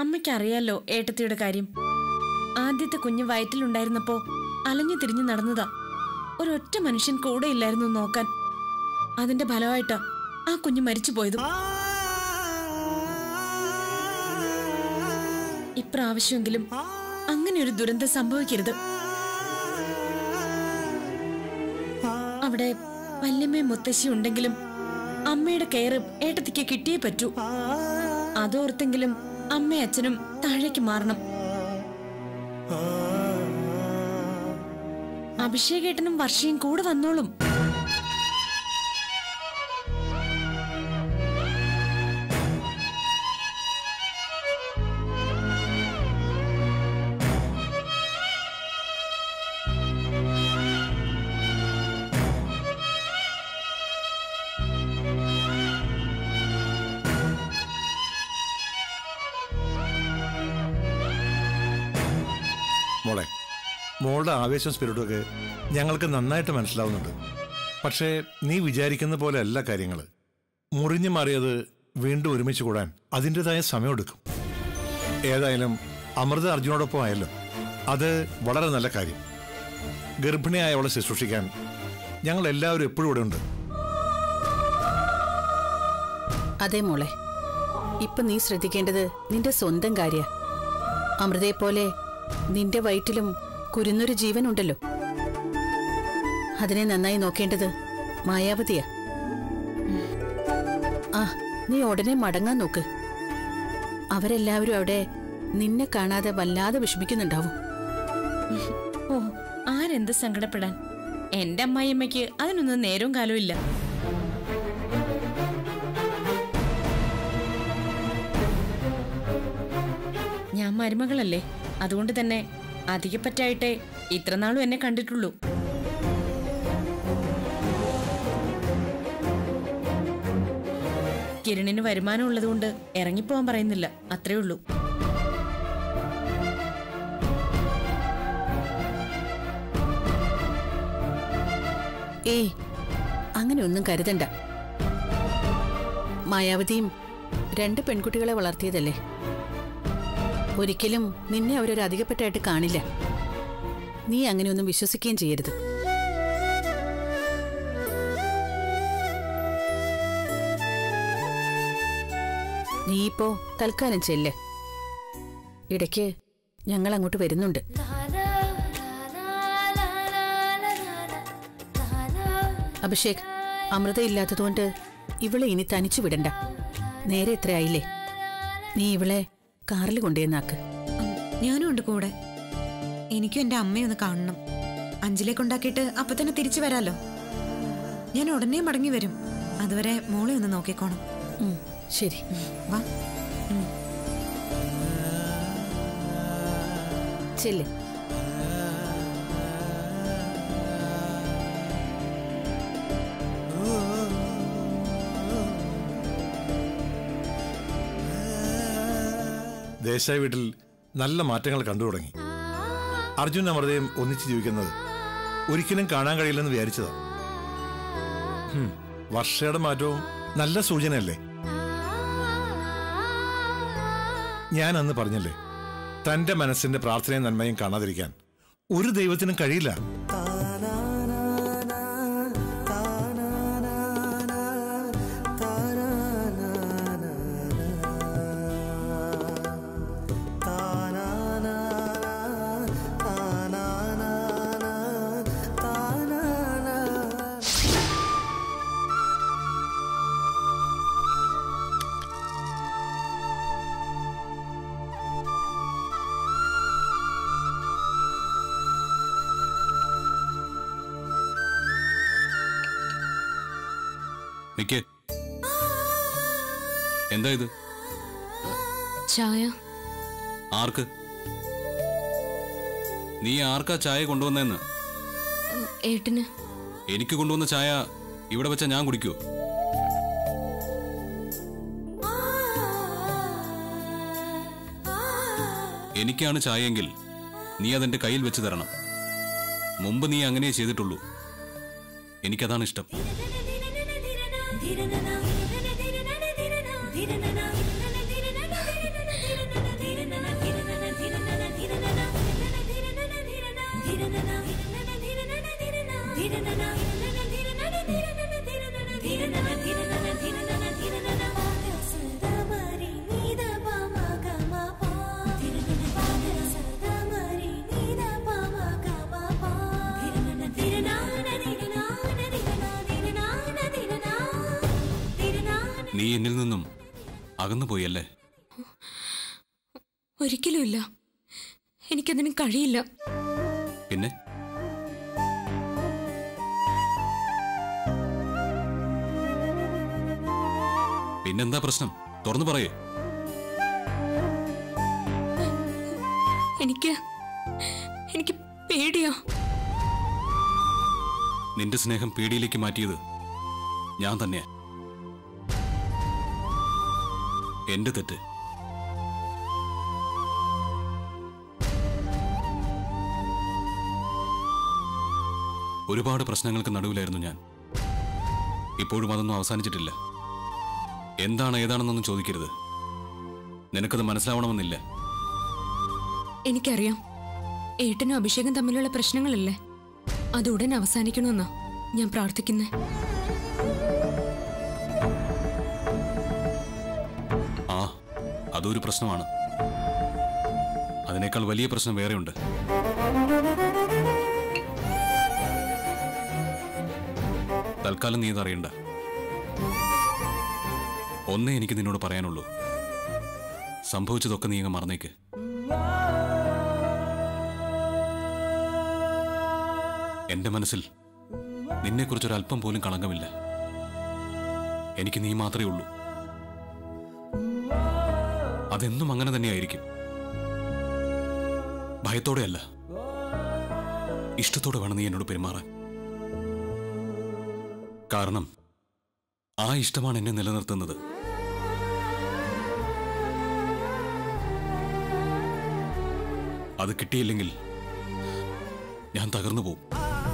അമ്മയ്ക്ക് അറിയാലോ ഏട്ടത്തിയുടെ കാര്യം ആദ്യത്തെ കുഞ്ഞ് വയറ്റിലുണ്ടായിരുന്നപ്പോ അലഞ്ഞു തിരിഞ്ഞു നടന്നതാ ഒരൊറ്റ മനുഷ്യൻ കൂടെ ഇല്ലായിരുന്നു നോക്കാൻ അതിന്റെ ഫലമായിട്ടാ ആ കുഞ്ഞ് മരിച്ചു പോയതും ഇപ്രാവശ്യമെങ്കിലും അങ്ങനെ ഒരു ദുരന്തം സംഭവിക്കരുത് അവിടെ വല്യമ്മയും മുത്തശ്ശി ഉണ്ടെങ്കിലും അമ്മയുടെ കെയർ ഏട്ടത്തിക്ക് കിട്ടിയേ പറ്റൂ അതോർത്തെങ്കിലും അമ്മയും അച്ഛനും താഴേക്ക് മാറണം അഭിഷേകേട്ടനും വർഷയും കൂടെ വന്നോളും മോളെ മോളുടെ ആവേശം സ്പിരിറ്റും ഒക്കെ ഞങ്ങൾക്ക് നന്നായിട്ട് മനസ്സിലാവുന്നുണ്ട് പക്ഷേ നീ വിചാരിക്കുന്ന പോലെ അല്ല കാര്യങ്ങൾ മുറിഞ്ഞു മാറിയത് വീണ്ടും ഒരുമിച്ച് കൂടാൻ അതിൻ്റെതായ സമയമെടുക്കും ഏതായാലും അമൃത അർജുനോടൊപ്പം ആയല്ലോ അത് വളരെ നല്ല കാര്യം ഗർഭിണിയായ അവളെ ശുശ്രൂഷിക്കാൻ ഞങ്ങൾ എല്ലാവരും എപ്പോഴും ഇവിടെ ഉണ്ട് അതെ മോളെ ഇപ്പൊ നീ ശ്രദ്ധിക്കേണ്ടത് നിന്റെ സ്വന്തം കാര്യ അമൃതയെ പോലെ നിന്റെ വയറ്റിലും കുരുന്നൊരു ജീവനുണ്ടല്ലോ അതിനെ നന്നായി നോക്കേണ്ടത് മായാവതിയാ ആ നീ ഉടനെ മടങ്ങാൻ നോക്ക് അവരെല്ലാവരും അവിടെ നിന്നെ കാണാതെ വല്ലാതെ വിഷമിക്കുന്നുണ്ടാവും ഓ ആരെന്ത് സങ്കടപ്പെടാൻ എന്റെ അമ്മായിയമ്മയ്ക്ക് അതിനൊന്നും നേരവും കാലവും ഇല്ല ഞാൻ മരുമകളല്ലേ അതുകൊണ്ട് തന്നെ അധികപ്പറ്റായിട്ടേ ഇത്രനാളും എന്നെ കണ്ടിട്ടുള്ളൂ കിരണിന് വരുമാനം ഉള്ളതുകൊണ്ട് ഇറങ്ങിപ്പോവാൻ പറയുന്നില്ല അത്രേ ഉള്ളൂ ഏയ് അങ്ങനെ ഒന്നും കരുതണ്ട മായാവതിയും രണ്ട് പെൺകുട്ടികളെ വളർത്തിയതല്ലേ ഒരിക്കലും നിന്നെ അവരൊരു അധികപ്പെട്ടായിട്ട് കാണില്ല നീ അങ്ങനെയൊന്നും വിശ്വസിക്കുകയും ചെയ്യരുത് നീ ഇപ്പോ തൽക്കാലം ചെല്ല് ഇടയ്ക്ക് ഞങ്ങൾ അങ്ങോട്ട് വരുന്നുണ്ട് അഭിഷേക് അമൃത ഇല്ലാത്തതുകൊണ്ട് ഇവളെ ഇനി തനിച്ചു വിടണ്ട നേരെ എത്രയായില്ലേ നീ ഇവളെ കാറിൽ കൊണ്ടുവന്നാക്ക് ഞാനും ഉണ്ട് കൂടെ എനിക്കും എന്റെ അമ്മയെ ഒന്ന് കാണണം അഞ്ചിലെ കൊണ്ടാക്കിയിട്ട് അപ്പൊ തന്നെ തിരിച്ചു വരാലോ ഞാൻ ഉടനെ മടങ്ങി വരും അതുവരെ മോളെ ഒന്ന് നോക്കിക്കോണം ഉം, ശരി വാ ചെല്ല് ദേശായി വീട്ടിൽ നല്ല മാറ്റങ്ങൾ കണ്ടു തുടങ്ങി അർജുൻ അമൃതയും ഒന്നിച്ച് ജീവിക്കുന്നത് ഒരിക്കലും കാണാൻ കഴിയില്ലെന്ന് വിചാരിച്ചതാ ഹും, വർഷയുടെ മാറ്റവും നല്ല സൂചനയല്ലേ ഞാൻ അന്ന് പറഞ്ഞല്ലേ തന്റെ മനസ്സിന്റെ പ്രാർത്ഥനയും നന്മയും കാണാതിരിക്കാൻ ഒരു ദൈവത്തിനും കഴിയില്ല നിക്ക് എന്താ ഇത് ചായ ആർക്ക് നീ ആർക്കാ ചായ കൊണ്ടുവന്നെന്ന് ഏട്ടന് എനിക്ക് കൊണ്ടുവന്ന ചായ ഇവിടെ വെച്ച ഞാൻ കുടിക്കൂ എനിക്കാണ് ചായയെങ്കിൽ നീ അതെന്റെ കയ്യിൽ വെച്ച് തരണം മുമ്പ് നീ അങ്ങനെ ചെയ്തിട്ടുള്ളൂ എനിക്കതാണ് ഇഷ്ടം നീ എന്നിൽ നിന്നും അകന്നു പോയല്ലേ ഒരിക്കലുമില്ല എനിക്കതിന് കഴിയില്ല പിന്നെ പിന്നെന്താ പ്രശ്നം തുറന്നു പറയേ എനിക്ക് എനിക്ക് പേടിയാ നിന്റെ സ്നേഹം പേടിയിലേക്ക് മാറ്റിയത് ഞാൻ തന്നെയാ എന്റെ തെറ്റ് ഒരുപാട് പ്രശ്നങ്ങൾക്ക് നടുവിലായിരുന്നു ഞാൻ ഇപ്പോഴും അതൊന്നും അവസാനിച്ചിട്ടില്ല എന്താണ് ഏതാണെന്നൊന്നും ചോദിക്കരുത് നിനക്കത് മനസ്സിലാവണമെന്നില്ല എനിക്കറിയാം ഏട്ടനും അഭിഷേകം തമ്മിലുള്ള പ്രശ്നങ്ങളല്ലേ അത് ഉടൻ അവസാനിക്കണമെന്നാ ഞാൻ പ്രാർത്ഥിക്കുന്നേ ആ അതൊരു പ്രശ്നമാണ് അതിനേക്കാൾ വലിയ പ്രശ്നം വേറെയുണ്ട് തൽക്കാലം നീ ഇതറിയണ്ട ഒന്നേ എനിക്ക് നിന്നോട് പറയാനുള്ളൂ സംഭവിച്ചതൊക്കെ നീ അങ്ങ് മറന്നേക്ക് എന്റെ മനസ്സിൽ നിന്നെക്കുറിച്ചൊരല്പം പോലും കളങ്കമില്ല എനിക്ക് നീ മാത്രമേ ഉള്ളൂ അതെന്നും അങ്ങനെ തന്നെയായിരിക്കും ഭയത്തോടെയല്ല ഇഷ്ടത്തോടെ വേണം നീ എന്നോട് പെരുമാറാൻ കാരണം ആ ഇഷ്ടമാണ് എന്നെ നിലനിർത്തുന്നത് അത് കിട്ടിയില്ലെങ്കിൽ ഞാൻ തകർന്നു പോകും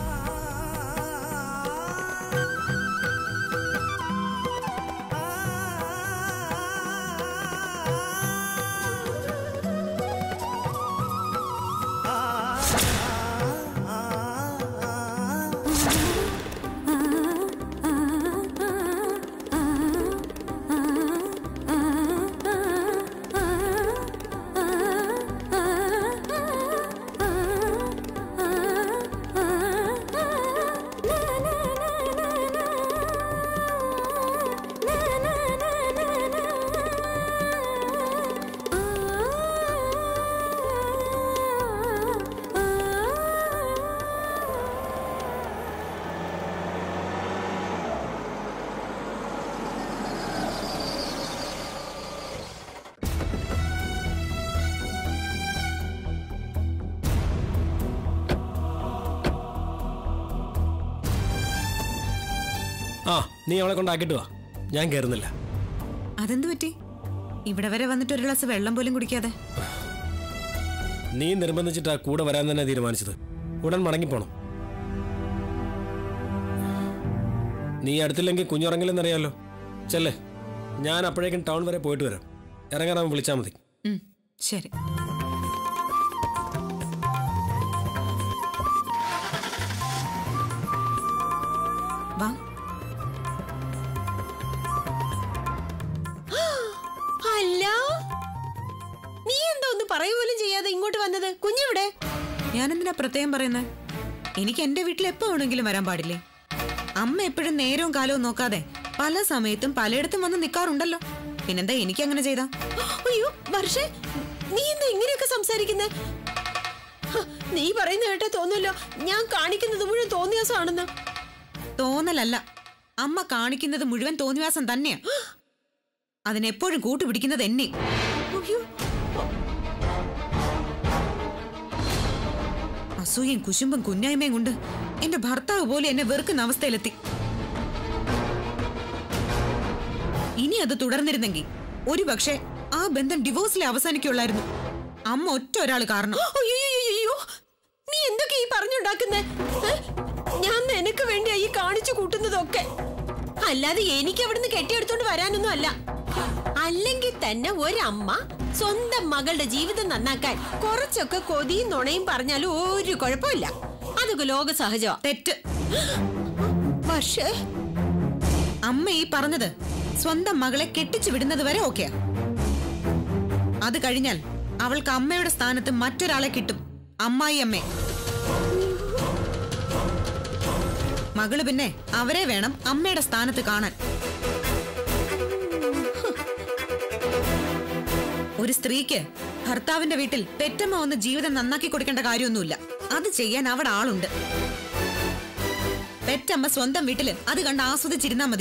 ആ നീ അവളെ കൊണ്ടാക്കിട്ട് വാ ഞാൻ കയറുന്നില്ല അതെന്ത് പറ്റി ഇവിടെ വരെ വന്നിട്ട് ഒരു ഗ്ലാസ് വെള്ളം പോലും കുടിക്കാതെ നീ നിർബന്ധിച്ചിട്ടാ കൂടെ വരാൻ തന്നെ തീരുമാനിച്ചത് ഉടൻ മടങ്ങിപ്പോണം നീ അടുത്തില്ലെങ്കിൽ കുഞ്ഞുറങ്ങില്ലെന്നറിയാലോ ചെല്ലേ ഞാൻ അപ്പോഴേക്കും ടൗൺ വരെ പോയിട്ട് വരാം ഇറങ്ങാനാവും വിളിച്ചാൽ മതി ഉം, ശരി വാ അല്ല നീ എന്താ ഒന്ന് പറയ പോലും ചെയ്യാതെ ഇങ്ങോട്ട് വന്നത് കുഞ്ഞെവിടെ ഞാനെന്തിനാ പ്രത്യേകം പറയുന്നത് എനിക്ക് എന്റെ വീട്ടിൽ എപ്പോ വേണമെങ്കിലും വരാൻ പാടില്ലേ അമ്മ എപ്പോഴും നേരവും കാലവും നോക്കാതെ പല സമയത്തും പലയിടത്തും വന്ന് നിൽക്കാറുണ്ടല്ലോ പിന്നെന്താ എനിക്ക് അങ്ങനെ ചെയ്താ അയ്യോ വർഷേ നീ എന്താ ഇങ്ങനെയൊക്കെ സംസാരിക്കുന്നേ ഹ, നീ പറയുന്ന കേട്ടാ തോന്നുമല്ലോ ഞാൻ കാണിക്കുന്നത് മുഴുവൻ തോന്നിയാസമാണെന്ന് തോന്നലല്ല അമ്മ കാണിക്കുന്നത് മുഴുവൻ തോന്നിവാസം തന്നെയാ അതിനെപ്പോഴും കൂട്ടുപിടിക്കുന്നത് എന്നെ അയ്യോ അസൂയയും കുശുമ്പും കുന്നായ്മയും കൊണ്ട് എന്റെ ഭർത്താവ് പോലും എന്നെ വെറുക്കുന്ന അവസ്ഥയിലെത്തി ഇനി അത് തുടർന്നിരുന്നെങ്കിൽ ഒരു പക്ഷേ ആ ബന്ധം ഡിവോഴ്സിലെ അവസാനിക്കുള്ളായിരുന്നു അമ്മ ഒറ്റ ഒരാൾ കാരണം അയ്യോ നീ എന്തൊക്കെ ഈ പറഞ്ഞുണ്ടാക്കുന്നേ ഏ? ഞാൻ നിനക്ക് വേണ്ടിയാ ഈ കാണിച്ചു കൂട്ടുന്നതൊക്കെ അല്ലാതെ എനിക്ക് അവിടുന്ന് കെട്ടിയെടുത്തോണ്ട് വരാനൊന്നും അല്ല അല്ലെങ്കിൽ തന്നെ ഒരമ്മ സ്വന്തം മകളുടെ ജീവിതം നന്നാക്കാൻ കുറച്ചൊക്കെ കൊതിയും നുണയും പറഞ്ഞാലും ഒരു കുഴപ്പമില്ല അതൊക്കെ ലോക സഹജമാ തെറ്റ് പക്ഷേ അമ്മ ഈ പറഞ്ഞത് സ്വന്തം മകളെ കെട്ടിച്ചു വിടുന്നത് വരെ ഓക്കെയാ അത് കഴിഞ്ഞാൽ അവൾക്ക് അമ്മയുടെ സ്ഥാനത്ത് മറ്റൊരാളെ കിട്ടും അമ്മായി അമ്മേ മകള് പിന്നെ അവരെ വേണം അമ്മയുടെ സ്ഥാനത്ത് കാണാൻ ഒരു സ്ത്രീക്ക് ഭർത്താവിന്റെ വീട്ടിൽ പെറ്റമ്മ വന്ന് ജീവിതം നന്നാക്കി കൊടുക്കേണ്ട കാര്യമൊന്നുമില്ല അത് ചെയ്യാൻ അവിടെ ആളുണ്ട് പെറ്റമ്മ സ്വന്തം വീട്ടില് അത് കണ്ട് ആസ്വദിച്ചിരുന്നാ മതി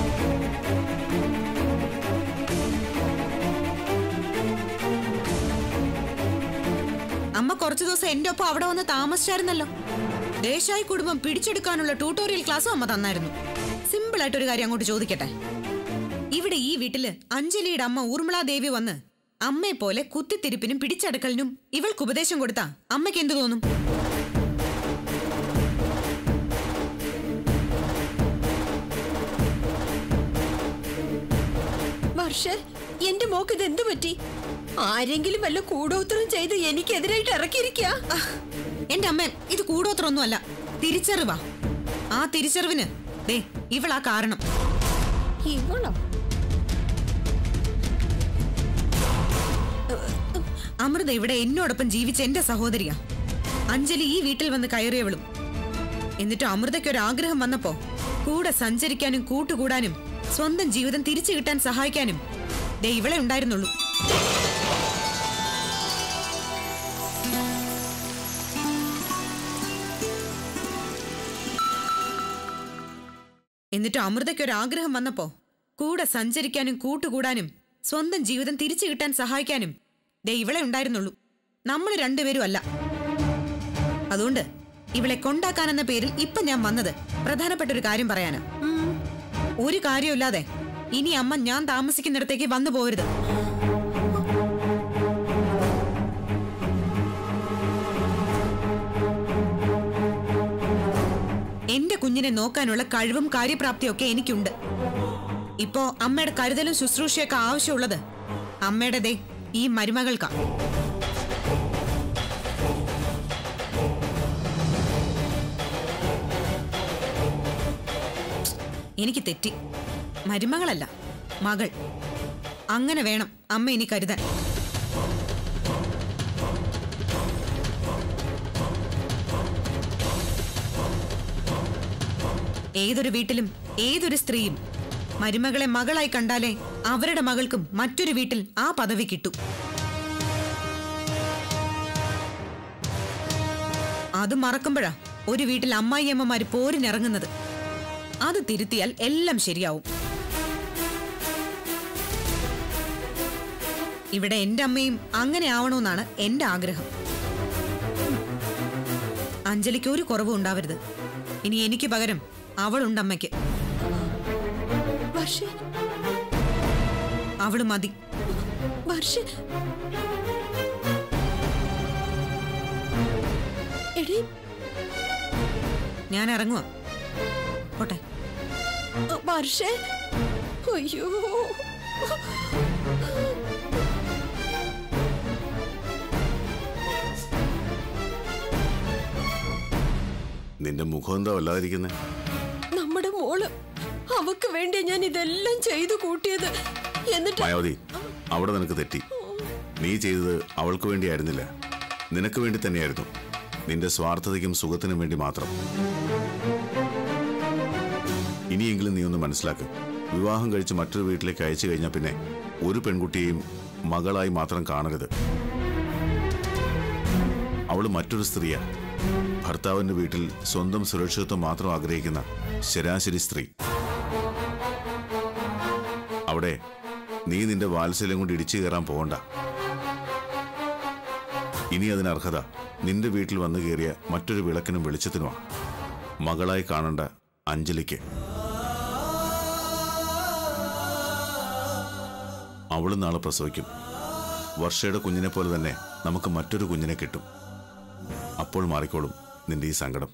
അമ്മ കുറച്ചു ദിവസം എന്റെ ഒപ്പം അവിടെ വന്ന് താമസിച്ചായിരുന്നല്ലോ ദേശായി കുടുംബം പിടിച്ചെടുക്കാനുള്ള ട്യൂട്ടോറിയൽ ക്ലാസ്സും അമ്മ തന്നായിരുന്നു സിമ്പിൾ ആയിട്ട് ഒരു കാര്യം അങ്ങോട്ട് ചോദിക്കട്ടെ ഇവിടെ ഈ വീട്ടില് അഞ്ജലിയുടെ അമ്മ ഊർമിളാ ദേവി വന്ന് അമ്മയെ പോലെ കുത്തിത്തിരിപ്പിനും പിടിച്ചടക്കലിനും ഇവൾക്ക് ഉപദേശം കൊടുത്താ അമ്മയ്ക്ക് എന്തു തോന്നും വർഷ എന്റെ മോക്ക് ഇത് എന്തു പറ്റി ആരെങ്കിലും വല്ല കൂടോത്രം ചെയ്ത് എനിക്കെതിരായിട്ട് ഇറക്കിയിരിക്കുക ആഹ്, എന്റെ അമ്മ ഇത് കൂടോത്രമൊന്നുമല്ല തിരിച്ചറിവാ ആ തിരിച്ചറിവിന് ദേ ഇവളാ കാരണം ഇവളോ അമൃത ഇവിടെ എന്നോടൊപ്പം ജീവിച്ച എന്റെ സഹോദരിയാ അഞ്ജലി ഈ വീട്ടിൽ വന്ന് കയറിയവളും എന്നിട്ട് അമൃതയ്ക്ക് ഒരു ആഗ്രഹം വന്നപ്പോ കൂടെ സഞ്ചരിക്കാനും കൂട്ടുകൂടാനും സ്വന്തം ജീവിതം തിരിച്ചു കിട്ടാൻ സഹായിക്കാനും ദേ ഇവളെ ഉണ്ടായിരുന്നുള്ളൂ എന്നിട്ട് അമൃതയ്ക്ക് ഒരു ആഗ്രഹം വന്നപ്പോ കൂടെ സഞ്ചരിക്കാനും കൂട്ടുകൂടാനും സ്വന്തം ജീവിതം തിരിച്ചു കിട്ടാൻ സഹായിക്കാനും ദേ ഇവളെ ഉണ്ടായിരുന്നുള്ളൂ നമ്മൾ രണ്ടുപേരും അല്ല അതുകൊണ്ട് ഇവളെ കൊണ്ടാക്കാനെന്ന പേരിൽ ഇപ്പൊ ഞാൻ വന്നത് പ്രധാനപ്പെട്ട ഒരു കാര്യം പറയാനാ ഒരു കാര്യമില്ലാതെ ഇനി അമ്മ ഞാൻ താമസിക്കുന്നിടത്തേക്ക് വന്നു പോരുത് എന്റെ കുഞ്ഞിനെ നോക്കാനുള്ള കഴിവും കാര്യപ്രാപ്തിയും ഒക്കെ എനിക്കുണ്ട് ഇപ്പോ അമ്മയുടെ കരുതലും ശുശ്രൂഷയൊക്കെ ആവശ്യമുള്ളത് അമ്മയുടെ ദേ ഈ മരുമകൾക്കാ എനിക്ക് തെറ്റി മരുമകളല്ല മകൾ അങ്ങനെ വേണം അമ്മ ഇനി കരുതാൻ ഏതൊരു വീട്ടിലും ഏതൊരു സ്ത്രീയും മരുമകളെ മകളായി കണ്ടാലേ അവരുടെ മകൾക്കും മറ്റൊരു വീട്ടിൽ ആ പദവി കിട്ടൂ അത് മറക്കുമ്പോഴാ ഒരു വീട്ടിൽ അമ്മായിയമ്മമാര് പോരിനിറങ്ങുന്നത് അത് തിരുത്തിയാൽ എല്ലാം ശരിയാവും ഇവിടെ എന്റെ അമ്മയും അങ്ങനെ ആവണമെന്നാണ് എന്റെ ആഗ്രഹം അഞ്ജലിക്ക് ഒരു കുറവും ഉണ്ടാവരുത് ഇനി എനിക്ക് പകരം അവളുണ്ട് അമ്മയ്ക്ക് വർഷ അവള് മതി വർഷ എടി ഞാൻ ഇറങ്ങുവാ പോട്ടെ വർഷ അയ്യോ നിന്റെ മുഖം എന്താ വല്ലാതിരിക്കുന്നേ നമ്മുടെ മോള് അവക്ക് വേണ്ടി ഞാൻ ഇതെല്ലാം ചെയ്തു കൂട്ടിയത് എന്നിട്ട് മായാവതി അവിടെ നിനക്ക് തെറ്റി നീ ചെയ്തത് അവൾക്ക് വേണ്ടിയായിരുന്നില്ല നിനക്ക് വേണ്ടി തന്നെയായിരുന്നു നിന്റെ സ്വാർത്ഥതയ്ക്കും സുഖത്തിനും വേണ്ടി മാത്രം ഇനിയെങ്കിലും നീ ഒന്ന് മനസ്സിലാക്ക് വിവാഹം കഴിച്ച് മറ്റൊരു വീട്ടിലേക്ക് അയച്ചു കഴിഞ്ഞാൽ പിന്നെ ഒരു പെൺകുട്ടിയെയും മകളായി മാത്രം കാണരുത് അവള് മറ്റൊരു സ്ത്രീയാ ഭർത്താവിന്റെ വീട്ടിൽ സ്വന്തം സുരക്ഷിതത്വം മാത്രം ആഗ്രഹിക്കുന്ന ശരാശരി സ്ത്രീ അവിടെ നീ നിന്റെ വാത്സല്യം കൊണ്ട് ഇടിച്ചു കയറാൻ പോകണ്ട ഇനി അതിന് അർഹത നിന്റെ വീട്ടിൽ വന്നു കയറിയ മറ്റൊരു വിളക്കിനും വെളിച്ചത്തിനുമാണ് മകളായി കാണേണ്ട അഞ്ജലിക്ക് അവള് നാളെ പ്രസവിക്കും വർഷയുടെ കുഞ്ഞിനെ പോലെ തന്നെ നമുക്ക് മറ്റൊരു കുഞ്ഞിനെ കിട്ടും അപ്പോൾ മാറിക്കോളും നിന്റെ ഈ സങ്കടം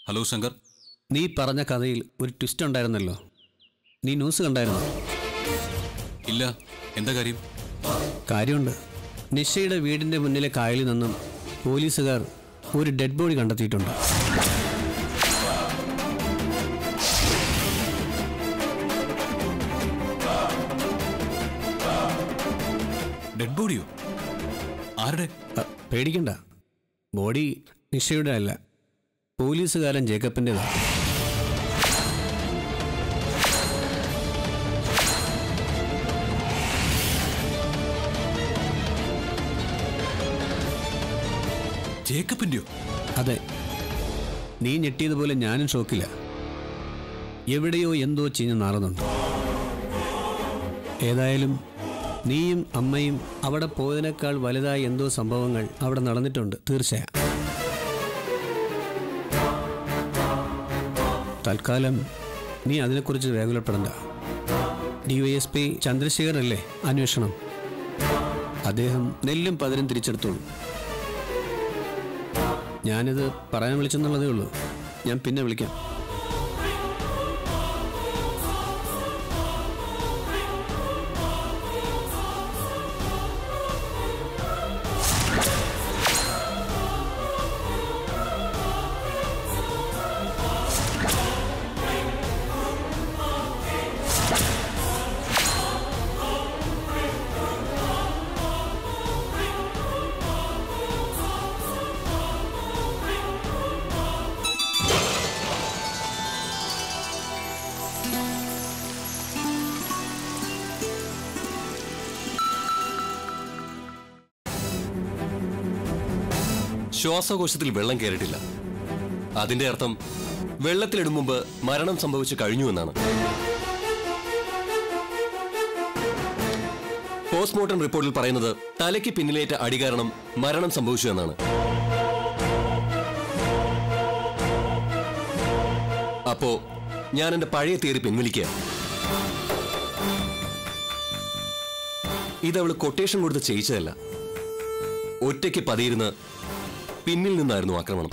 ഹലോ ശങ്കർ നീ പറഞ്ഞ കഥയിൽ ഒരു ട്വിസ്റ്റ് ഉണ്ടായിരുന്നല്ലോ നീ ന്യൂസ് കണ്ടായിരുന്നോ ഇല്ല എന്താ കാര്യം കാര്യമുണ്ട് നിഷയുടെ വീടിന്റെ മുന്നിലെ കായലിൽ നിന്നും പോലീസുകാർ ഒരു ഡെഡ് ബോഡി കണ്ടെത്തിയിട്ടുണ്ട് ഡെഡ് ബോഡിയോ ആരുടെ അ, പേടിക്കണ്ട ബോഡി നിഷയുടെ അല്ല പോലീസുകാരൻ ജേക്കബിൻ്റെതാണ് ജേക്കബിന്റെയോ അതെ നീ ഞെട്ടിയതുപോലെ ഞാനും ഷോക്കില്ല എവിടെയോ എന്തോ ചീഞ്ഞ് നാറുന്നുണ്ട് ഏതായാലും നീയും അമ്മയും അവിടെ പോയതിനേക്കാൾ വലുതായ എന്തോ സംഭവങ്ങൾ അവിടെ നടന്നിട്ടുണ്ട് തീർച്ചയായും തൽക്കാലം നീ അതിനെക്കുറിച്ച് വേകുലപ്പെടണ്ട ഡി വൈ എസ് പി ചന്ദ്രശേഖരനല്ലേ അന്വേഷണം അദ്ദേഹം നെല്ലും പതിരും തിരിച്ചെടുത്തോളൂ ഞാനിത് പറയാൻ വിളിച്ചെന്നുള്ളതേ ഉള്ളൂ ഞാൻ പിന്നെ വിളിക്കാം ശ്വാസകോശത്തിൽ വെള്ളം കയറിയിട്ടില്ല അതിന്റെ അർത്ഥം വെള്ളത്തിലിടും മുമ്പ് മരണം സംഭവിച്ചു കഴിഞ്ഞു എന്നാണ് പോസ്റ്റ്മോർട്ടം റിപ്പോർട്ടിൽ പറയുന്നത് തലയ്ക്ക് പിന്നിലേറ്റ അടി കാരണം മരണം സംഭവിച്ചു എന്നാണ് അപ്പോ ഞാൻ എന്റെ പഴയ തിയറി പിൻവലിക്കുക ഇതവള് കൊട്ടേഷൻ കൊടുത്ത് ചെയ്യിച്ചതല്ല ഒറ്റയ്ക്ക് പതിയിരുന്ന് പിന്നിൽ നിന്നായിരുന്നു ആക്രമണം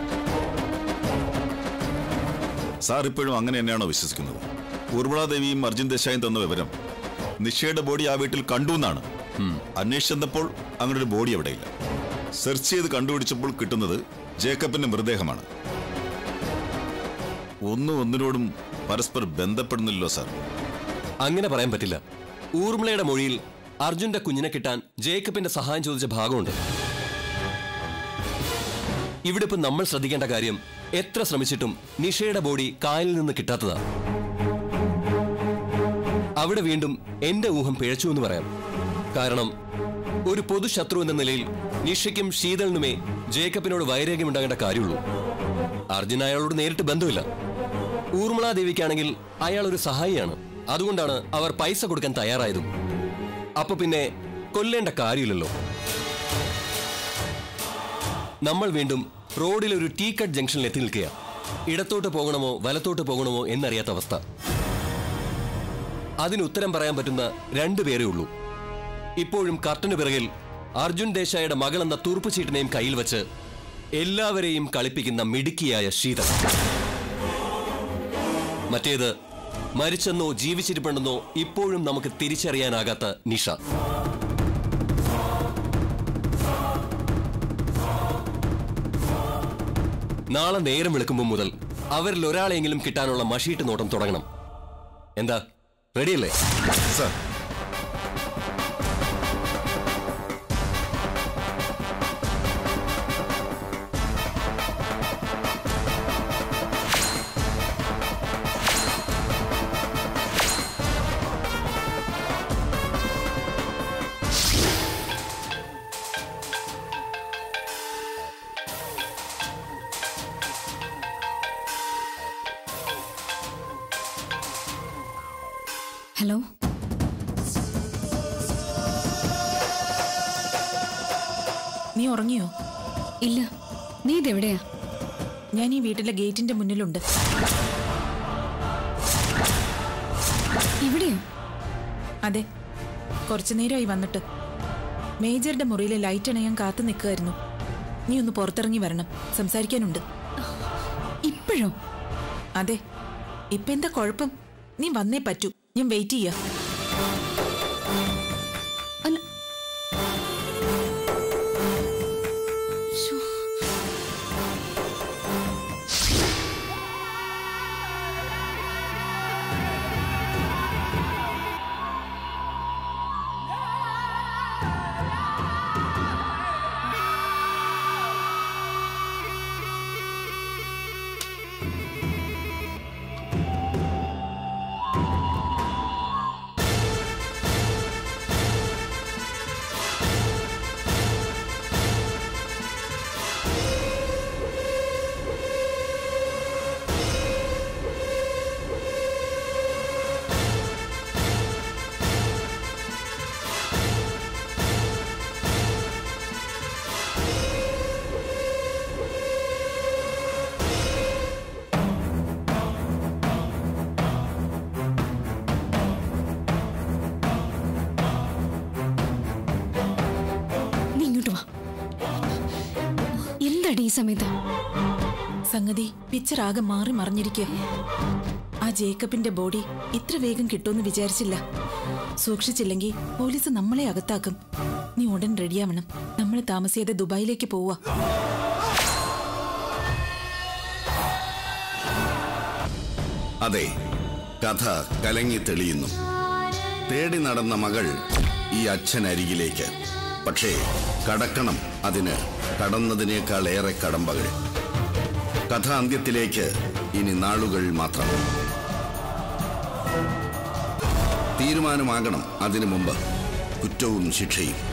സാർ ഇപ്പോഴും അങ്ങനെ തന്നെയാണോ വിശ്വസിക്കുന്നത് ഊർമിളാദേവിയും അർജുൻ ദേശായും തന്ന വിവരം നിഷയുടെ ബോഡി ആ വീട്ടിൽ കണ്ടു എന്നാണ് അന്വേഷിച്ചപ്പോൾ അങ്ങനെ ഒരു ബോഡി അവിടെയില്ല സെർച്ച് ചെയ്ത് കണ്ടുപിടിച്ചപ്പോൾ കിട്ടുന്നത് ജേക്കബിന്റെ മൃതദേഹമാണ് ഒന്നും ഒന്നിനോടും പരസ്പരം ബന്ധപ്പെടുന്നില്ലല്ലോ സാർ അങ്ങനെ പറയാൻ പറ്റില്ല ഊർമിളയുടെ മൊഴിയിൽ അർജുന്റെ കുഞ്ഞിനെ കിട്ടാൻ ജേക്കബിന്റെ സഹായം ചോദിച്ച ഭാഗമുണ്ട് ഇവിടെ ഇപ്പൊ നമ്മൾ ശ്രദ്ധിക്കേണ്ട കാര്യം എത്ര ശ്രമിച്ചിട്ടും നിഷയുടെ ബോഡി കായലിൽ നിന്ന് കിട്ടാത്തതാ അവിടെ വീണ്ടും എന്റെ ഊഹം പിഴച്ചു എന്ന് പറയാം കാരണം ഒരു പൊതു ശത്രു എന്ന നിലയിൽ നിഷയ്ക്കും ശീതളിനുമേ ജേക്കബിനോട് വൈരാഗ്യം ഉണ്ടാകേണ്ട കാര്യമുള്ളൂ അർജുൻ അയാളോട് നേരിട്ട് ബന്ധമില്ല ഊർമിള ദേവിക്കാണെങ്കിൽ അയാൾ ഒരു സഹായിയാണ് അതുകൊണ്ടാണ് അവർ പൈസ കൊടുക്കാൻ തയ്യാറായതും അപ്പൊ പിന്നെ കൊല്ലേണ്ട കാര്യമില്ലല്ലോ നമ്മൾ വീണ്ടും റോഡിൽ ഒരു ടീ കട്ട് ജംഗ്ഷനിൽ എത്തി നിൽക്കുക ഇടത്തോട്ട് പോകണമോ വലത്തോട്ട് പോകണമോ എന്നറിയാത്ത അവസ്ഥ അതിന് ഉത്തരം പറയാൻ പറ്റുന്ന രണ്ടു പേരേ ഉള്ളൂ ഇപ്പോഴും കർട്ടന് പിറകിൽ അർജുൻ ദേശായിയുടെ മകൾ എന്ന തുറുപ്പ് ചീട്ടിനെയും കയ്യിൽ വെച്ച് എല്ലാവരെയും കളിപ്പിക്കുന്ന മിടുക്കിയായ ശീതൾ മറ്റേത് മരിച്ചെന്നോ ജീവിച്ചിരിപ്പുണ്ടെന്നോ ഇപ്പോഴും നമുക്ക് തിരിച്ചറിയാനാകാത്ത നിഷ നാളെ നേരം വെളുക്കുമ്പോൾ മുതൽ അവരിൽ ഒരാളെങ്കിലും കിട്ടാനുള്ള മഷീട്ട് നോട്ടം തുടങ്ങണം എന്താ റെഡിയല്ലേ സാർ ഹലോ നീ ഉറങ്ങിയോ ഇല്ല നീ ഇതെവിടെയാ ഞാൻ ഈ വീട്ടിലെ ഗേറ്റിന്റെ മുന്നിലുണ്ട് ഇവിടെയോ അതെ കുറച്ചു നേരമായി വന്നിട്ട് മേജറുടെ മുറിയിലെ ലൈറ്റ് അണയാൻ കാത്തു നിൽക്കുമായിരുന്നു നീ ഒന്ന് പുറത്തിറങ്ങി വരണം സംസാരിക്കാനുണ്ട് ഇപ്പോഴാ ഇപ്പോഴോ അതെ ഇപ്പൊ എന്താ കുഴപ്പം നീ വന്നേ പറ്റൂ ഞാൻ വെയിറ്റ് ചെയ്യാ അല്ല നീ ഇങ്ങോട്ട് വാ എന്താടി ഈ സമയത്ത് സംഗതി പിക്ചർ ആകെ മാറി മറിഞ്ഞിരിക്കുക ആ ജേക്കബിന്റെ ബോഡി ഇത്ര വേഗം കിട്ടുമെന്ന് വിചാരിച്ചില്ല സൂക്ഷിച്ചില്ലെങ്കിൽ പോലീസ് നമ്മളെ അകത്താക്കും നീ ഉടൻ റെഡിയാവണം നമ്മൾ താമസിയാതെ ദുബായിലേക്ക് പോവാ അതെ കഥ കലങ്ങി തെളിയുന്നു തേടി നടന്ന മകൾ ഈ അച്ഛൻ അരികിലേക്ക് പക്ഷേ കടക്കണം അതിന് കടന്നതിനേക്കാൾ ഏറെ കടമ്പകൾ കഥ അന്ത്യത്തിലേക്ക് ഇനി നാളുകൾ മാത്രം തീരുമാനമാകണം അതിനു മുമ്പ് കുറ്റവും ശിക്ഷയും